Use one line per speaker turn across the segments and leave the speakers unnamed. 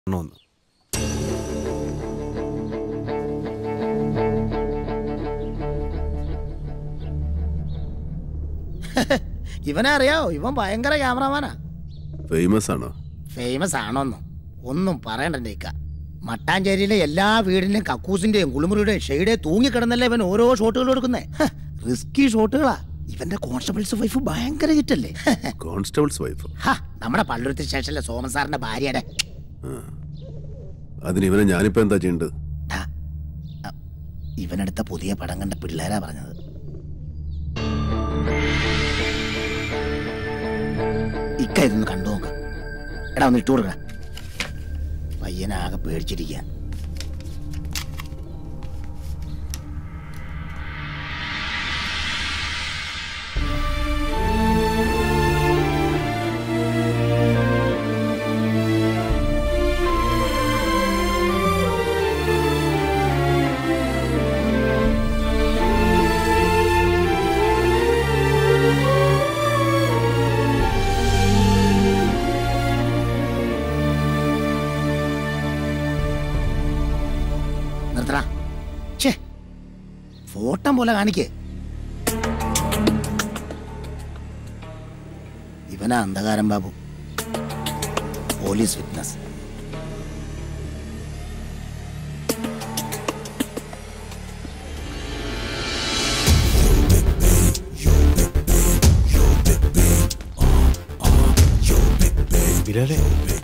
കാണണമെന്ന്
ഇവനെ അറിയാവോ ഇവൻ ഭയങ്കര ക്യാമറമാനാ
ഫേമസ് ആണോ
ഫേമസ് ആണോന്നോ ഒന്നും പറയണ്ട ഇക്ക മട്ടാഞ്ചേരിയിലെ എല്ലാ വീടിന്റെയും കക്കൂസിന്റെയും കുളിമുറിയുടെയും ഷെയ്ഡെ തൂങ്ങിക്കിടന്നല്ലേ ഇവൻ ഓരോ ഷോട്ടുകൾ കൊടുക്കുന്നേ റിസ്കി ഷോട്ടുകളാ ഇവന്റെ കോൺസ്റ്റബിൾസ് വൈഫ് ഭയങ്കര ഹിറ്റല്ലേ
കോൺസ്റ്റബിൾസ് വൈഫ്
ഹ, നമ്മുടെ പള്ളുരുത്തി സ്റ്റേഷനിലെ സോമൻ സാറിന്റെ ഭാര്യയുടെ
അതിന് ഇവനെ ഞാനിപ്പോ എന്താ ചെയ്യേണ്ടത്
ടാ, അ, ഇവനെടുത്ത പുതിയ പടം കണ്ട പിള്ളേരാ പറഞ്ഞത് ഇക്ക ഇതൊന്ന് കണ്ടു നോക്ക എടാ ഒന്ന് ഇട്ടു കൊടുക്കണ പയ്യനാകെ പേടിച്ചിരിക്കുക നിർത്തണ ഛേ ഫോട്ടം പോലെ കാണിക്കേ ഇവനാ അന്ധകാരം ബാബു പോലീസ് വിറ്റ്നസ്
ബിലാലെ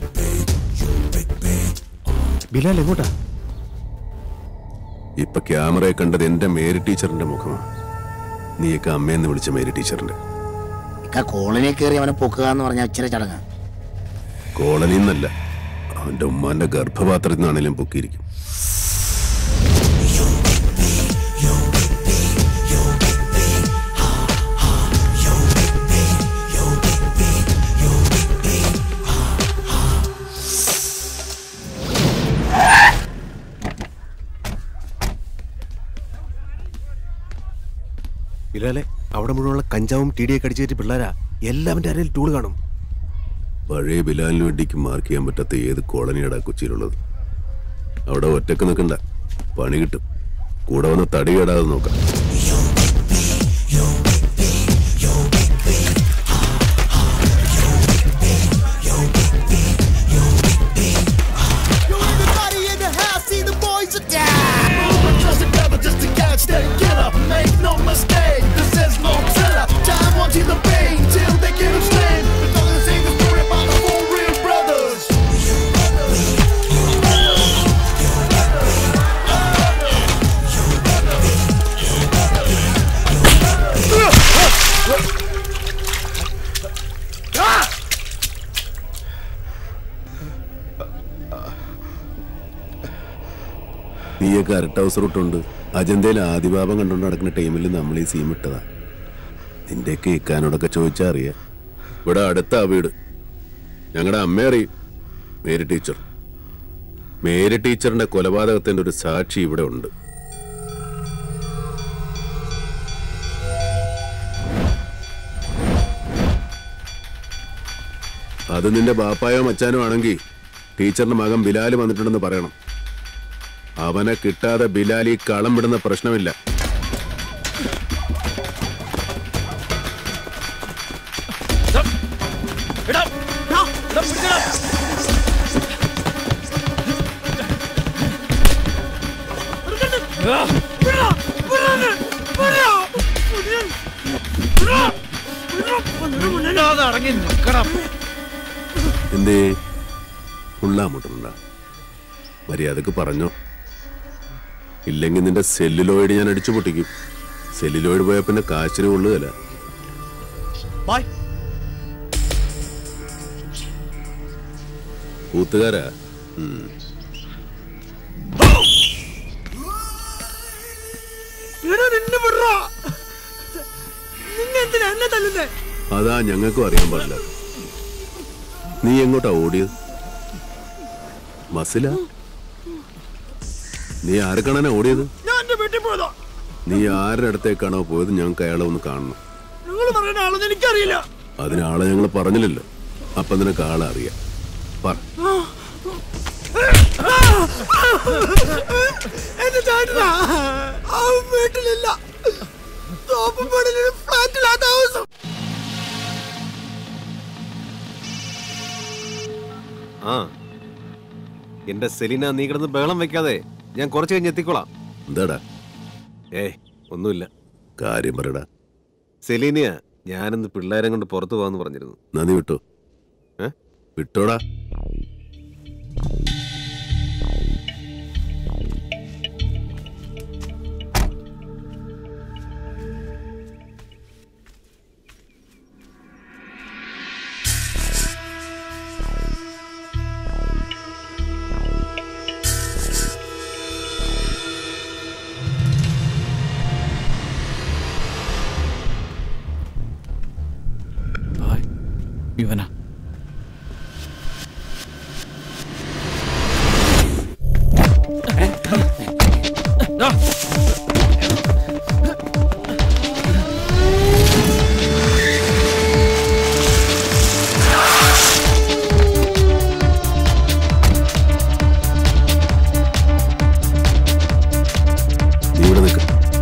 ബിലാൽ എങ്ങോട്ടാ ഇപ്പൊ ക്യാമറയെ കണ്ടത് എന്റെ മേരി ടീച്ചറിന്റെ മുഖമാണ് നീയൊക്കെ അമ്മയെന്ന് വിളിച്ച മേരി ടീച്ചറിന്റെ
ഇക്ക കോളനിയിൽ കയറി അവനെ പൊക്കുക എന്ന് പറഞ്ഞാൽ ഇച്ചിരി ചടങ്ങ്
കോളനിയിൽ നിന്നല്ല അവന്റെ ഉമ്മാന്റെ ഗർഭപാത്രത്തിൽ നിന്നാണേലും പൊക്കിയിരിക്കും
ബിലാലെ അവിടെ മുഴുവനുള്ള കഞ്ചാവും ടി ഡിയൊക്കെ അടിച്ചു കയറ്റി പിള്ളേരാ എല്ലാവന്റെ അരയിൽ ടൂൾ കാണും
പഴയ ബിലാലിന് വേണ്ടിക്ക് മാർക്ക് ചെയ്യാൻ പറ്റാത്ത ഏത് കോളനിയാടാ കൊച്ചിയിലുള്ളത് അവിടെ ഒറ്റക്ക് നിൽക്കണ്ട പണി കിട്ടും കൂടെ വന്ന് തടി കേടാതെ നോക്കാം
Everybody in the house, see the boys are down. Moving trust together just to catch that killer. Make no mistake, this is no tiller. Time won't heal the pain till they get him slain. But nothing say the story about the four real brothers.
നീയൊക്കെ അരട്ട house റൂട്ടുണ്ട് അജന്തയിൽ ആദിഭാവം കണ്ടുകൊണ്ട് നടക്കുന്ന ടൈമിൽ നമ്മൾ ഈ seam ഇട്ടതാ നിന്റെയൊക്കെ ഇക്കാനോടൊക്കെ ചോദിച്ചാ അറിയാം ഇവിടെ അടുത്താ വീട് ഞങ്ങളുടെ അമ്മ അറിയും മേരി ടീച്ചർ മേരി ടീച്ചറിന്റെ കൊലപാതകത്തിന്റെ ഒരു സാക്ഷി ഇവിടെ ഉണ്ട് അത് നിന്റെ ബാപ്പായോ മച്ചാനോ ആണെങ്കിൽ ടീച്ചറിന്റെ മകൻ ബിലാല് വന്നിട്ടുണ്ടെന്ന് പറയണം അവനെ കിട്ടാതെ ബിലാലി കളം വിടുന്ന പ്രശ്നമില്ല എന്തേ ഉള്ളാമുട്ടുണ്ട മര്യാദക്ക് പറഞ്ഞോ ഇല്ലെങ്കിൽ നിന്റെ സെല്ലുലോയിഡ് ഞാൻ അടിച്ചു പൊട്ടിക്കും സെല്ലുലോയിഡ് പോയാൽ പിന്നെ കാശിന് കൊള്ളുകയല്ല കൂത്തുകാരാ ഉം. അതാ ഞങ്ങൾക്കും അറിയാൻ പാടില്ല നീ എങ്ങോട്ടാ ഓടിയത് മസില നീ ആരെ കാണാനാ ഓടിയത്
ഞാൻ എന്റെ വീട്ടിൽ പോയതാ
നീ ആരുടെ അടുത്തേക്കാണോ പോയത് ഞങ്ങൾക്ക് അയാളെ ഒന്ന് കാണണം
നിങ്ങൾ പറയുന്ന ആളൊന്നും എനിക്കറിയില്ല
അതിന് ആളെ ഞങ്ങൾ പറഞ്ഞില്ലല്ലോ അപ്പൊ നിനക്ക് ആളെ അറിയാം പറ
എന്റെ ചേട്ടനാ അവൻ വീട്ടിലില്ല തോപ്പുപടിയിലൊരു ഫ്ലാറ്റിലാ താമസം
ആ എന്റെ സെലീന നീ കിടന്ന് ബഹളം വെക്കാതെ ഞാൻ കുറച്ച് കഴിഞ്ഞ് എത്തിക്കോളാം
എന്താടാ
ഏയ് ഒന്നുമില്ല
കാര്യം പറയടാ
സെലീനയാ ഞാനിന്ന് പിള്ളേരെ കൊണ്ട് പുറത്തു പോകാന്ന് പറഞ്ഞിരുന്നു
എന്നാ നീ വിട്ടോ
ഏ?
വിട്ടോടാ
ഇവനാ
നീ ഇവിടെ നിൽക്ക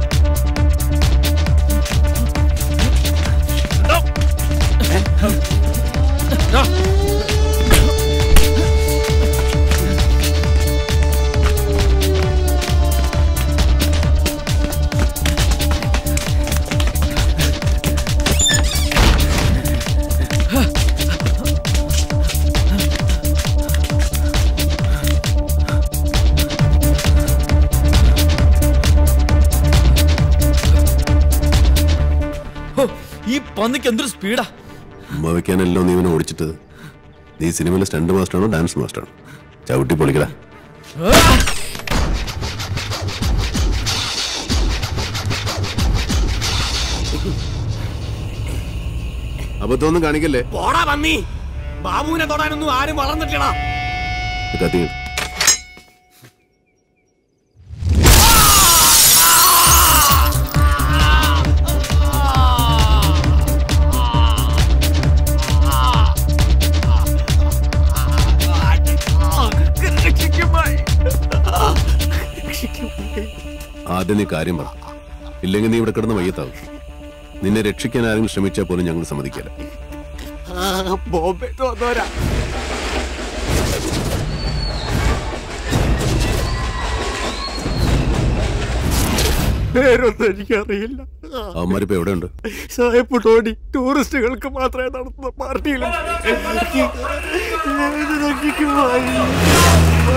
ഹോ, ഈ പന്നിക്ക് എന്തൊരു സ്പീഡാ
ഉമ്മ വെക്കാനല്ലോ നീ ഇവനെ ഓടിച്ചിട്ടത് നീ സിനിമയിലെ സ്റ്റണ്ട് മാസ്റ്ററാണോ ഡാൻസ് മാസ്റ്ററാണോ ചവിട്ടി പൊളിക്കടാ അബദ്ധമൊന്നും കാണിക്കല്ലേ
പോടാ പന്നി ബാബുവിനെ തൊടാനൊന്നും ആരും വളർന്നിട്ടില്ല
കത്തി ആദ്യം നീ കാര്യം പറ ഇല്ലെങ്കിൽ നീ ഇവിടെ കിടന്ന് വയ്യത്താവും നിന്നെ രക്ഷിക്കാൻ ആരെങ്കിലും ശ്രമിച്ചാൽ പോലും ഞങ്ങൾ സമ്മതിക്കില്ല
ബോംബെ തോന്നോരാ പേരൊന്നും എനിക്കറിയില്ല
അവന്മാരിപ്പോ എവിടെയുണ്ട്
സായപ്പ് ടോണി ടൂറിസ്റ്റുകൾക്ക് മാത്രമേ നടത്തുന്ന പാർട്ടിയിലും